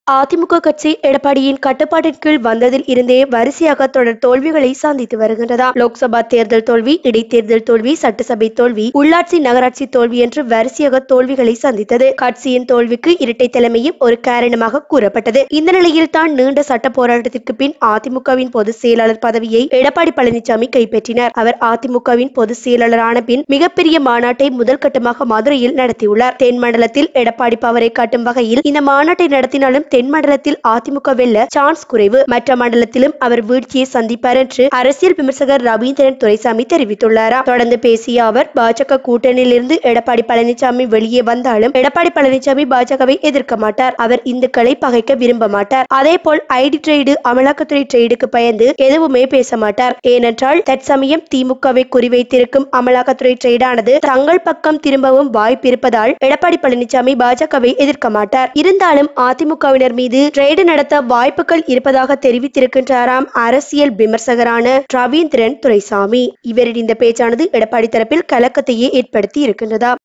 அதிமுக கட்சி எடப்பாடியின் கட்டுப்பாட்டின் கீழ் வந்ததில் இருந்தே வரிசையாக தொடர் தோல்விகளை சந்தித்து வருகின்றதா லோக்சபா தேர்தல் தோல்வி இடைத்தேர்தல் தோல்வி சட்டசபை தோல்வி உள்ளாட்சி நகராட்சி தோல்வி என்று வரிசையாக தோல்விகளை சந்தித்தது கட்சியின் தோல்விக்கு இரட்டை தலைமையும் ஒரு காரணமாக கூறப்பட்டது இந்த நிலையில் தான் நீண்ட சட்ட போராட்டத்திற்கு பின் அதிமுகவின் பொதுச் செயலாளர் பதவியை எடப்பாடி பழனிசாமி கைப்பற்றினார் அவர் அதிமுகவின் பொதுச் செயலாளரான பின் மிகப்பெரிய மாநாட்டை முதல் கட்டமாக மதுரையில் நடத்தியுள்ளார் தென் மண்டலத்தில் எடப்பாடி பவரை காட்டும் வகையில் இந்த மாநாட்டை நடத்தினாலும் தென் மண்டலத்தில் அதிமுக வெல்ல சான்ஸ் குறைவு மற்ற மண்டலத்திலும் அவர் வீழ்ச்சியை சந்திப்பார் என்று அரசியல் விமர்சகர் ரவீந்திரன் துரைசாமி தெரிவித்துள்ளாராம் தொடர்ந்து பேசிய அவர் பாஜக கூட்டணியிலிருந்து எடப்பாடி பழனிசாமி வெளியே வந்தாலும் எடப்பாடி பழனிசாமி பாஜகவை எதிர்க்க மாட்டார் அவர் இந்துக்களை பகைக்க விரும்ப மாட்டார் அதே போல் ஐடி ட்ரேடு அமலாக்கத்துறை ட்ரேடுக்கு பயந்து எதுவுமே பேச மாட்டார் ஏனென்றால் தற்சமயம் திமுகவை குறிவைத்திருக்கும் அமலாக்கத்துறை ட்ரேடானது தங்கள் பக்கம் திரும்பவும் வாய்ப்பு இருப்பதால் எடப்பாடி பழனிசாமி பாஜகவை எதிர்க்க மாட்டார் இருந்தாலும் அதிமுகவினர் மீது ட்ரேடு நடத்த வாய்ப்புகள் இருப்பதாக தெரிவித்திருக்கின்றாராம் அரசியல் விமர்சகரான ரவீந்திரன் துரைசாமி இவரின் இந்த பேச்சானது எடப்பாடி தரப்பில் கலக்கத்தையே ஏற்படுத்தி இருக்கின்றதா